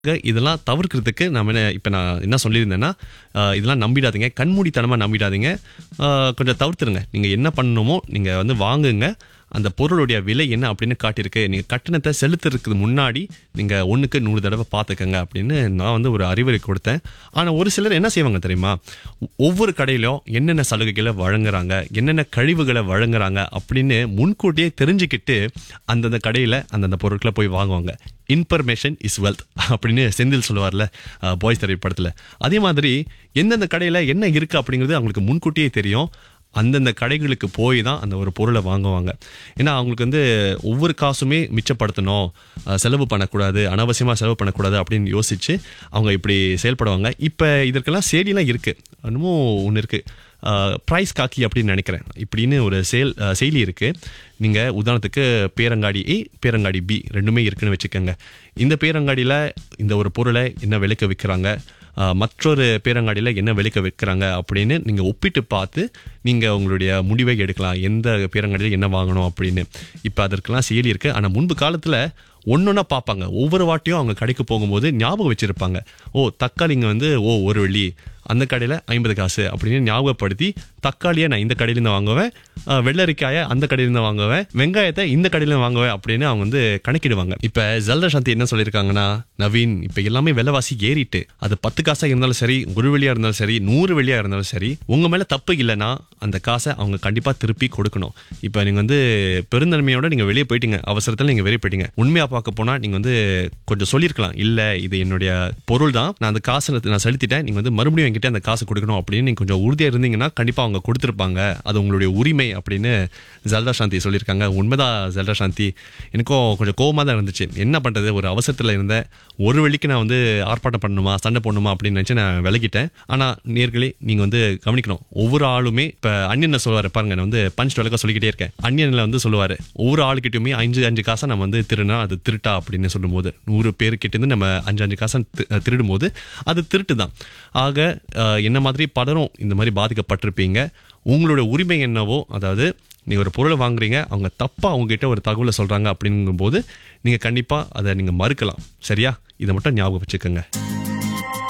இதெல்லாம் தவிர்க்கிறதுக்கு நம்ம என்ன இப்போ நான் என்ன சொல்லியிருந்தேன்னா அஹ், இதெல்லாம் நம்பிடாதீங்க கண்மூடித்தனமாக நம்பிடாதீங்க அஹ், கொஞ்சம் தவிர்த்துருங்க நீங்கள் என்ன பண்ணணுமோ நீங்கள் வந்து வாங்குங்க அந்த பொருளுடைய விலை என்ன அப்படின்னு காட்டியிருக்கு நீங்கள் கட்டணத்தை செலுத்துறதுக்கு முன்னாடி நீங்கள் ஒன்றுக்கு நூறு தடவை பார்த்துக்கங்க அப்படின்னு நான் வந்து ஒரு அறிவுரை கொடுத்தேன் ஆனால் ஒரு சிலர் என்ன செய்வாங்க தெரியுமா ஒ- ஒவ்வொரு கடையிலும் என்னென்ன சலுகைகளை வழங்குறாங்க என்னென்ன கழிவுகளை வழங்குறாங்க அப்படின்னு முன்கூட்டியே தெரிஞ்சுக்கிட்டு அந்தந்த கடையில் அந்தந்த பொருட்களை போய் வாங்குவாங்க இன்ஃபர்மேஷன் இஸ் வெல்த் அப்படின்னு செந்தில் சொல்லுவார்ல பாய்ஸ் திரைப்படத்தில் அதே மாதிரி எந்தெந்த கடையில் என்ன இருக்குது அப்படிங்கிறது அவங்களுக்கு முன்கூட்டியே தெரியும் அந்தந்த கடைகளுக்கு போய் தான் அந்த ஒரு பொருளை வாங்குவாங்க ஏன்னா அவங்களுக்கு வந்து ஒவ்வொரு காசுமே மிச்சப்படுத்தணும் அஹ், செலவு பண்ணக்கூடாது அனாவசியமாக செலவு பண்ணக்கூடாது அப்படின்னு யோசிச்சு அவங்க இப்படி செயல்படுவாங்க இப்போ இதற்கெல்லாம் செயலிலாம் இருக்குது இன்னமும் ஒன்று இருக்குது ப்ரைஸ் காக்கி அப்படின்னு நினைக்கிறேன் இப்படின்னு ஒரு செயல் அஹ், செயலி இருக்குது நீங்கள் உதாரணத்துக்கு பேரங்காடி ஏ பேரங்காடி பி ரெண்டுமே இருக்குன்னு வச்சுக்கோங்க இந்த பேரங்காடியில் இந்த ஒரு பொருளை என்ன விலைக்கு விற்கிறாங்க ஆஹ் மற்றொரு பேரங்காடியில் என்ன விலைக்கு விற்கிறாங்க அப்படின்னு நீங்கள் ஒப்பிட்டு பார்த்து நீங்கள் உங்களுடைய முடிவை எடுக்கலாம் எந்த பேரங்காடியில் என்ன வாங்கணும் அப்படின்னு இப்போ அதற்கெல்லாம் செயலி இருக்குது ஆனால் முன்பு காலத்தில் ஒன்றொன்னா பார்ப்பாங்க ஒவ்வொரு வாட்டியும் அவங்க கடைக்கு போகும்போது ஞாபகம் வச்சுருப்பாங்க ஓ தக்காளிங்க வந்து ஓ ஒரு வெள்ளி அந்த கடையில் ஐம்பது காசு அப்படின்னு ஞாபகப்படுத்தி தக்காளியை நான் இந்த கடையிலேருந்து வாங்குவேன் ஆஹ் வெள்ளரிக்காயை அந்த கடையிலேருந்து வாங்குவேன் வெங்காயத்தை இந்த கடையிலேருந்து வாங்குவேன் அப்படின்னு அவங்க வந்து கணக்கிடுவாங்க இப்போ ஜல்த சாந்தி என்ன சொல்லியிருக்காங்கன்னா நவீன் இப்போ எல்லாமே விலைவாசி ஏறிட்டு அது பத்து காசா இருந்தாலும் சரி ஒரு வெள்ளியா இருந்தாலும் சரி நூறு வெள்ளியா இருந்தாலும் சரி உங்க மேல தப்பு இல்லைன்னா அந்த காசை அவங்க கண்டிப்பா திருப்பி கொடுக்கணும் இப்போ நீங்க வந்து பெருந்தன்மையோட நீங்க வெளியே போயிட்டீங்க அவசரத்தில் நீங்க வெளியே போயிட்டீங்க உண்மையா பார்க்க போனா நீங்க வந்து கொஞ்சம் சொல்லியிருக்கலாம் இல்ல இது என்னுடைய பொருள் தான் நான் அந்த காசை நான் செலுத்திட்டேன் நீங்க வந்து மறுபடியும் என்கிட்ட அந்த காசு கொடுக்கணும் அப்படின்னு நீங்க கொஞ்சம் உறுதியா இருந்தீங்கன்னா கண்டிப்பா அவங்க கொடுத்துருப்பாங்க அது உங்களுடைய உரிமை அப்படின்னு ஜல்தா சாந்தி சொல்லியிருக்காங்க உண்மைதான் ஜல்தா சாந்தி எனக்கும் கொஞ்சம் கோவமா தான் இருந்துச்சு என்ன பண்றது ஒரு அவசரத்துல இருந்தேன் ஒரு வெள்ளிக்கு நான் வந்து ஆர்ப்பாட்டம் பண்ணணுமா சண்டை போடணுமா அப்படின்னு நினைச்சு நான் விலகிட்டேன் ஆனா நேர்களே நீங்க வந்து கவனிக்கணும் ஒவ்வொரு ஆளுமே இப்ப அன்னியன் சொல்லுவாரு பாருங்க நான் வந்து பஞ்ச் விளக்க சொல்லிக்கிட்டே இருக்கேன் அன்னியன்ல வந்து சொல்லுவாரு ஒவ்வொரு ஆளுக்கிட்டயுமே அஞ்சு அஞ்சு காசை நம்ம வந்து திருனா அது திருட்டா அப்படின்னு சொல்லும்போது நூறு பேருக்கிட்ட இருந்து நம்ம அஞ்சு அஞ்சு காசை தி- திருடும் போது அது திருட்டு தான் ஆக அஹ், என்ன மாதிரி பலரும் இந்த மாதிரி பாதிக்கப்பட்டிருப்பீங்க உங்களோட உரிமை என்னவோ அதாவது நீங்க ஒரு பொருளை வாங்குறீங்க அவங்க தப்பா உங்ககிட்ட ஒரு தகவலை சொல்றாங்க அப்படிங்கும்போது நீங்க கண்டிப்பா அதை நீங்க மறுக்கலாம் சரியா இதை மட்டும் ஞாபகம் வச்சுக்கோங்க